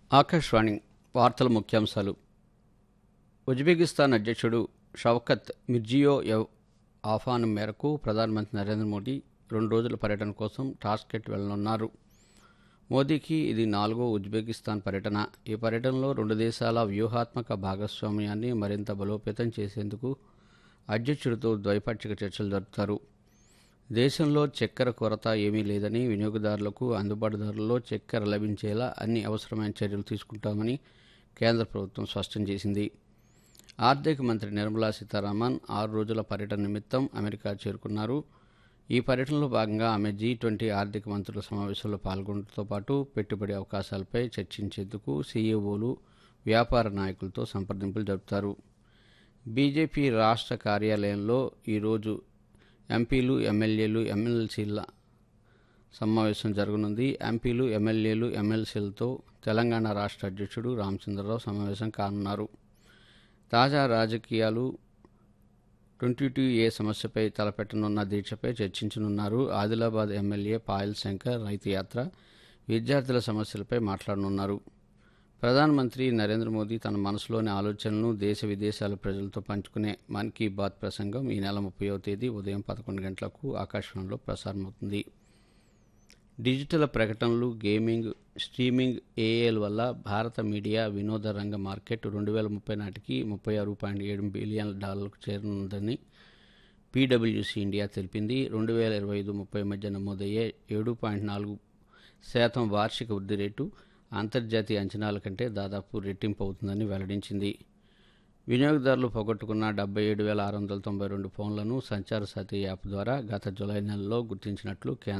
ఆకాశవాణి వార్తల ముఖ్యాంశాలు ఉజ్బెకిస్తాన్ అధ్యక్షుడు షౌకత్ మిర్జియోయెవ్ ఆహ్వానం మేరకు ప్రధానమంత్రి నరేంద్ర మోదీ రెండు రోజుల పర్యటన కోసం టాష్కెట్ వెళ్లనున్నారు మోదీకి ఇది నాలుగో ఉజ్బెకిస్తాన్ పర్యటన ఈ పర్యటనలో రెండు దేశాల వ్యూహాత్మక భాగస్వామ్యాన్ని మరింత బలోపేతం చేసేందుకు అధ్యక్షుడితో ద్వైపాక్షిక చర్చలు జరుపుతారు దేశంలో చక్కెర కొరత ఏమీ లేదని వినియోగదారులకు అందుబాటు ధరల్లో చక్కెర లభించేలా అన్ని అవసరమైన చర్యలు తీసుకుంటామని కేంద్ర ప్రభుత్వం స్పష్టం చేసింది ఆర్థిక మంత్రి నిర్మలా సీతారామన్ ఆరు రోజుల పర్యటన నిమిత్తం అమెరికా చేరుకున్నారు ఈ పర్యటనలో భాగంగా ఆమె జీ ట్వంటీ ఆర్థిక మంత్రుల సమావేశంలో పాల్గొనడంతో పాటు పెట్టుబడి అవకాశాలపై చర్చించేందుకు సీఈఓలు వ్యాపార నాయకులతో సంప్రదింపులు జరుపుతారు బీజేపీ రాష్ట్ర కార్యాలయంలో ఈరోజు ఎంపీలు ఎమ్మెల్యేలు ఎమ్మెల్సీల సమావేశం జరగనుంది ఎంపీలు ఎమ్మెల్యేలు ఎమ్మెల్సీలతో తెలంగాణ రాష్ట్ర అధ్యక్షుడు రామచంద్రరావు సమావేశం కానున్నారు తాజా రాజకీయాలు ట్వంటీ టూ ఏ సమస్యపై తలపెట్టనున్న దీక్షపై చర్చించనున్నారు ఆదిలాబాద్ ఎమ్మెల్యే పాయల్ శంకర్ రైతు యాత్ర విద్యార్థుల సమస్యలపై మాట్లాడనున్నారు ప్రధానమంత్రి నరేంద్ర మోదీ తన మనసులోని ఆలోచనలను దేశ విదేశాల ప్రజలతో పంచుకునే మన్ కీ బాత్ ప్రసంగం ఈ నెల ముప్పైవ తేదీ ఉదయం పదకొండు గంటలకు ఆకాశవాణిలో ప్రసారమవుతుంది డిజిటల్ ప్రకటనలు గేమింగ్ స్ట్రీమింగ్ ఏఏల వల్ల భారత మీడియా వినోద రంగ మార్కెట్ రెండు వేల ముప్పై నాటికి ముప్పై ఆరు పాయింట్ ఏడు బిలియన్ డాలర్లకు చేరనుందని పీడబ్ల్యూసీ ఇండియా తెలిపింది రెండు వేల ఇరవై ఐదు ముప్పై మధ్య నమోదయ్యే ఏడు పాయింట్ నాలుగు శాతం వార్షిక వృద్ధి రేటు అంతర్జాతీయ అంచనాల కంటే దాదాపు రెట్టింపు అవుతుందని వెల్లడించింది వినియోగదారులు పోగొట్టుకున్న డెబ్బై ఏడు వేల ఆరు వందల తొంభై రెండు ఫోన్లను సంచార సాతి యాప్ ద్వారా గత జులై నెలలో గుర్తించినట్లు కేంద్ర